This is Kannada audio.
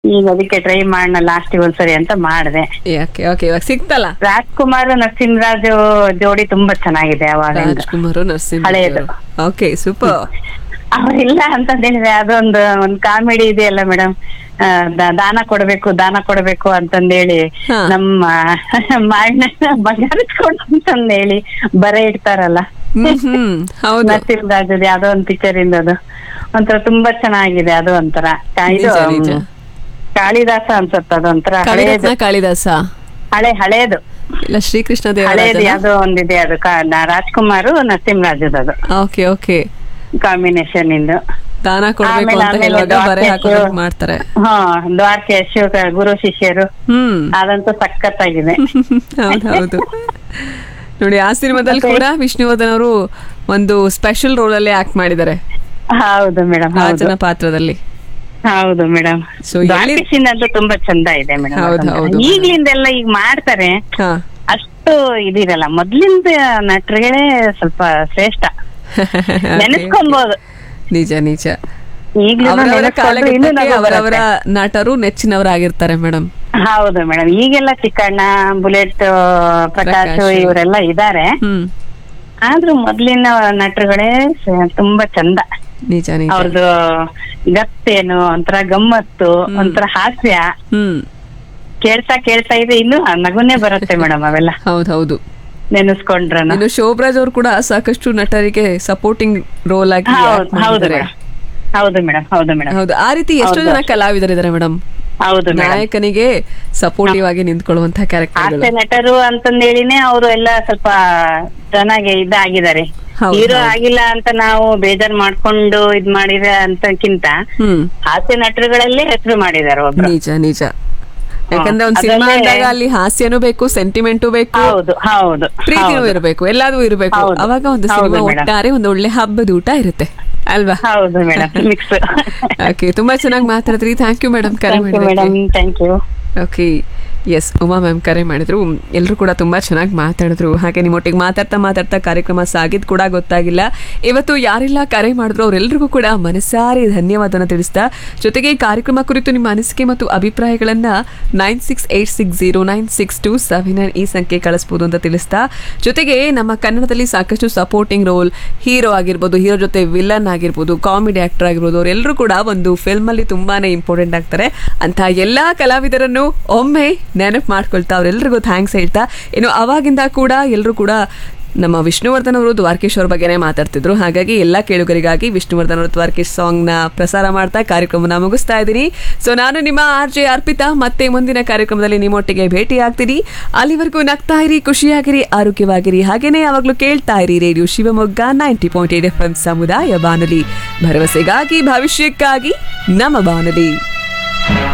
ಈಗ ಅದಕ್ಕೆ ಟ್ರೈ ಮಾಡೋಣ ಲಾಸ್ಟ್ ಒಂದ್ಸರಿ ಅಂತ ಮಾಡಿದೆ ಯಾಕೆ ಓಕೆ ಇವಾಗ ಸಿಕ್ತಲ್ಲ ರಾಜ್ಕುಮಾರ್ ನರಸಿಂಹರಾಜು ಜೋಡಿ ತುಂಬಾ ಚೆನ್ನಾಗಿದೆ ಅವಾಗ ರಾಜ್ಕುಮಾರ್ ನರಸಿಂಹ ಹಳೇದು. ಓಕೆ ಸೂಪರ್ ಅವ್ರಿಲ್ಲ ಅಂತ ಹೇಳಿದ್ರೆ ಅದೊಂದು ಒಂದ್ ಕಾಮಿಡಿ ಇದೆಯಲ್ಲ ಮೇಡಮ್ ದಾನ ಕೊಡ್ಬೇಕು ದಾನ ಕೊಡ್ಬೇಕು ಅಂತಂದೇಳಿ ಹಾ. ನಮ್ಮ ಮಾವಿನ ಬಂಗಾರಸ್ಕೊಂಡು ಅಂತಂದೇಳಿ ಬರೆ ಇಡ್ತಾರಲ್ಲ ಹ್ಮ್ ಹ್ಮ್ ಹೌದು ನರಸಿಂಹರಾಜದ್ ಯಾವ್ದೋ ಒಂದ್ ಪಿಕ್ಚರ್ ಇಂದ ಅದು ಒಂಥರ ತುಂಬಾ ಚೆನ್ನಾಗಿದೆ ಅದು ಒಂಥರ ಕಾ- ಇದು ನಿಜ, ನಿಜ. ಮ್, ಕಾಳಿದಾಸ ಅನ್ಸತ್ತ ಅದೊಂಥರ ಹಳೇದು ಕಾಳಿದಾಸನ ಕಾಳಿದಾಸ ಹಳೆ ಹಳೇದು ಇಲ್ಲ ಶ್ರೀಕೃಷ್ಣ ಹಳೇದು ದೇವರಾಜನ ಯಾವ್ದೋ ಒಂದಿದೆ ಅದು ಕಾ- ನ- ರಾಜ್ಕುಮಾರ್ ನರಸಿಂಹರಾಜದ್ ಅದು ಓಕೆ ಓಕೆ ಕಾಂಬಿನೇಷನ್ ಇಂದು ದಾನ ಕೊಡ್ಬೇಕು ಆಮೇಲೆ- ಅಂತ ಆಮೇಲೆ ಹೇಳುವಾಗ ಬರೆ ದ್ವಾರಕೆ ಹಾಕೋದಕ್ಕೆ ಶಿವ- ಮಾಡ್ತಾರೆ ಹಾ ದ್ವಾರಕೇಶ್ ಗುರು ಶಿಷ್ಯರು ಹ್ಮ್ ಅದಂತೂ ಸಖತ್ತಾಗಿದೆ ಹೌದು ಹೌದು ನೋಡಿ ಆ ಸಿನಿಮಾದಲ್ಲಿ ಕೂಡ ವಿಷ್ಣುವರ್ಧನ್ ಅವರು ಒಂದು ಸ್ಪೆಷಲ್ ರೋಲ್ ಅಲ್ಲಿ ಆಕ್ಟ್ ಮಾಡಿದ್ದಾರೆ ಹೌದು ಮೇಡಮ್ ಹೌದು ರಾಜನ ಪಾತ್ರದಲ್ಲಿ ಹೌದು ಮೇಡಮ್ So, ಎಲ್ಲಿ- ಅಂತೂ ತುಂಬಾ ಚಂದ ಇದೆ ಮೇಡಮ್ ಹೌದು, ಹೌದು. ಈಗ್ಲಿಂದೆಲ್ಲ ಈಗ ಮಾಡ್ತಾರೆ ಹಾ ಅಷ್ಟು ಇದಿರಲ್ಲ ಮೊದ್ಲಿಂದ ನಟರುಗಳೇ ಸ್ವಲ್ಪ ಶ್ರೇಷ್ಠ Okay. ನೆನೆಸ್ಕೊಬಹುದು ನಿಜ ನಿಜ ಈಗ್ಲೂ ಅವರವರ ನೆನೆಸ್ಕೊಂಡ್ರೆ ಇನ್ನೂ ಕಾಲಘಟ್ಟಕ್ಕೆ ನಗು ಅವರವರ ಬರುತ್ತೆ. ನಟರು ನೆಚ್ಚಿನವರಾಗಿರ್ತಾರೆ ಮೇಡಮ್ ಹೌದು ಮೇಡಮ್ ಈಗೆಲ್ಲ ಚಿಕ್ಕಣ್ಣ ಬುಲೆಟ್ ಪ್ರಕಾಶ್ ಪ್ರಕಾಶ್. ಇವರೆಲ್ಲ ಇದಾರೆ ಹ್ಮ್ ಆದ್ರೂ ಮೊದ್ಲಿನ ನಟರುಗಳೇ ಸ- ತುಂಬಾ ಚಂದ ನಿಜ ನಿಜ ಅವ್ರದ್ದು ಗತ್ತೇನು ಒಂಥರ ಗಮ್ಮತ್ತು ಒಂಥರ ಹಾಸ್ಯ ಹ್ಮ್ ಕೇಳ್ತಾ ಕೇಳ್ತಾ ಇದೆ ಇನ್ನು ನಗುನೇ ಬರುತ್ತೆ ಮೇಡಮ್ ಅವೆಲ್ಲ ಹೌದು ಹೌದು ನೆನೆಸ್ಕೊಂಡ್ರನ ಇನ್ನು ಶೋಭರಾಜ್ ಅವರು ಕೂಡ ಸಾಕಷ್ಟು ನಟರಿಗೆ ಸಪೋರ್ಟಿಂಗ್ ರೋಲ್ ಆಗಿ ಹೌದು act ಹೌದು ಮಾಡಿದ್ದಾರೆ. ಮೇಡಮ್ ಹೌದು ಮೇಡಮ್ ಹೌದು ಮೇಡಮ್ ಹೌದು ಆ ರೀತಿ ಎಷ್ಟೋ ಹೌದು. ಜನ ಕಲಾವಿದರಿದ್ದಾರೆ ಮೇಡಮ್ ಹೌದು ಮೇಡಮ್ ನಾಯಕನಿಗೆ ಸಪೋರ್ಟಿವ್ ಆಗಿ ನಿಂತ್ಕೊಳ್ಳುವಂತ ಕ್ಯಾರೆಕ್ಟರ್ಗಳು ಹಾಸ್ಯ ನಟರು ಅಂತಂದೇಳಿನೇ ಅವರು ಎಲ್ಲ ಸ್ವಲ್ಪ ಚೆನ್ನಾಗಿ ಇದಾಗಿದ್ದಾರೆ ಹೌದು, ಹೀರೋ ಹೌದು. ಆಗಿಲ್ಲ ಅಂತ ನಾವು ಬೇಜಾರ್ ಮಾಡ್ಕೊಂಡು ಇದ್ ಮಾಡಿದ ಅಂತಕ್ಕಿಂತ ಹ್ಮ್ ಹಾಸ್ಯ ನಟರುಗಳಲ್ಲೇ ಹೆಸರು ಮಾಡಿದ್ದಾರೆ ಒಬ್ರು ನಿಜ ನಿಜ ಯಾಕಂದ್ರೆ ಒಂದ್ ಸಿನಿಮಾ ಅದರಲ್ಲೇ- ಅಂದಾಗ ಅಲ್ಲಿ ಹಾಸ್ಯನೂ ಬೇಕು ಸೆಂಟಿಮೆಂಟು ಬೇಕು ಹೌದು ಹೌದು ಪ್ರೀತಿನೂ ಹೌದು. ಇರಬೇಕು ಎಲ್ಲದೂ ಇರಬೇಕು ಹೌದು. ಅವಾಗ ಒಂದು ಹೌದು ಸಿನಿಮಾ ಮೇಡಮ್. ಒಟ್ಟಾರೆ ಒಂದು ಒಳ್ಳೆ ಹಬ್ಬದ ಊಟ ಇರುತ್ತೆ ಅಲ್ವಾ ಹೌದು ಮೇಡಮ್ ಮಿಕ್ಸ್ ಓಕೆ ತುಂಬಾ ಚೆನ್ನಾಗಿ ಮಾತಾಡಿದ್ರಿ ಥ್ಯಾಂಕ್ ಯು ಮೇಡಮ್ ಕರೆ ಥ್ಯಾಂಕ್ ಯು ಮಾಡಿದ್ದಕ್ಕೆ madam thank you okay S Uma ma'am ಕರೆ ಮಾಡಿದ್ರು ಎಲ್ಲರೂ ಕೂಡ ತುಂಬ ಚೆನ್ನಾಗಿ ಮಾತಾಡಿದ್ರು ಹಾಗೆ ನಿಮ್ಮೊಟ್ಟಿಗೆ ಮಾತಾಡ್ತಾ ಮಾತಾಡ್ತಾ ಕಾರ್ಯಕ್ರಮ ಸಾಗಿದ್ ಕೂಡ ಗೊತ್ತಾಗಿಲ್ಲ ಇವತ್ತು ಯಾರೆಲ್ಲ ಕರೆ ಮಾಡಿದ್ರು ಅವರೆಲ್ಲರಿಗೂ ಕೂಡ ಮನಸಾರಿ ಧನ್ಯವಾದನ ತಿಳಿಸ್ತಾ ಜೊತೆಗೆ ಈ ಕಾರ್ಯಕ್ರಮ ಕುರಿತು ನಿಮ್ಮ ಅನಿಸಿಕೆ ಮತ್ತು ಅಭಿಪ್ರಾಯಗಳನ್ನ nine six eight six zero nine six two seven nine ಈ ಸಂಖ್ಯೆ ಕಳಿಸ್ಬೋದು ಅಂತ ತಿಳಿಸ್ತಾ ಜೊತೆಗೆ ನಮ್ಮ ಕನ್ನಡದಲ್ಲಿ ಸಾಕಷ್ಟು ಸಪೋರ್ಟಿಂಗ್ ರೋಲ್ ಹೀರೋ ಆಗಿರ್ಬೋದು ಹೀರೋ ಜೊತೆ ವಿಲನ್ ಆಗಿರ್ಬೋದು ಕಾಮಿಡಿ ಆಕ್ಟರ್ ಆಗಿರ್ಬೋದು ಅವರೆಲ್ಲರೂ ಕೂಡ ಒಂದು ಫಿಲ್ಮ್ ಅಲ್ಲಿ ತುಂಬಾನೇ ಇಂಪಾರ್ಟೆಂಟ್ ಆಗ್ತಾರೆ ಅಂತ ಎಲ್ಲಾ ಕಲಾವಿದರನ್ನು ಒಮ್ಮೆ ನೆನಪು ಮಾಡ್ಕೊಳ್ತಾ ಅವರೆಲ್ಲರಿಗೂ ಥ್ಯಾಂಕ್ಸ್ ಹೇಳ್ತಾ ಇನ್ನು ಅವಾಗಿಂದ ಕೂಡ ಎಲ್ಲರೂ ಕೂಡ ನಮ್ಮ ವಿಷ್ಣುವರ್ಧನ್ ಅವರು ದ್ವಾರಕೇಶ್ ಅವ್ರ ಬಗ್ಗೆನೇ ಮಾತಾಡ್ತಿದ್ರು ಹಾಗಾಗಿ ಎಲ್ಲ ಕೇಳುಗರಿಗಾಗಿ ವಿಷ್ಣುವರ್ಧನ್ ಅವರು ದ್ವಾರಕೇಶ್ ಸಾಂಗ್ ನ ಪ್ರಸಾರ ಮಾಡ್ತಾ ಕಾರ್ಯಕ್ರಮನ ಮುಗಿಸ್ತಾ ಇದ್ದೀನಿ ಸೊ ನಾನು ನಿಮ್ಮ ಆರ್ ಜೆ ಅರ್ಪಿತಾ ಮತ್ತೆ ಮುಂದಿನ ಕಾರ್ಯಕ್ರಮದಲ್ಲಿ ನಿಮ್ಮೊಟ್ಟಿಗೆ ಭೇಟಿ ಆಗ್ತೀನಿ ಅಲ್ಲಿವರೆಗೂ ನಗ್ತಾ ಇರಿ ಖುಷಿಯಾಗಿರಿ ಆರೋಗ್ಯವಾಗಿರಿ ಹಾಗೇನೇ ಯಾವಾಗಲೂ ಕೇಳ್ತಾ ಇರಿ radio Shivamogga ninety point eight F M ಸಮುದಾಯ ಬಾನುಲಿ ಭರವಸೆಗಾಗಿ ಭವಿಷ್ಯಕ್ಕಾಗಿ ನಮ್ಮ ಬಾನುಲಿ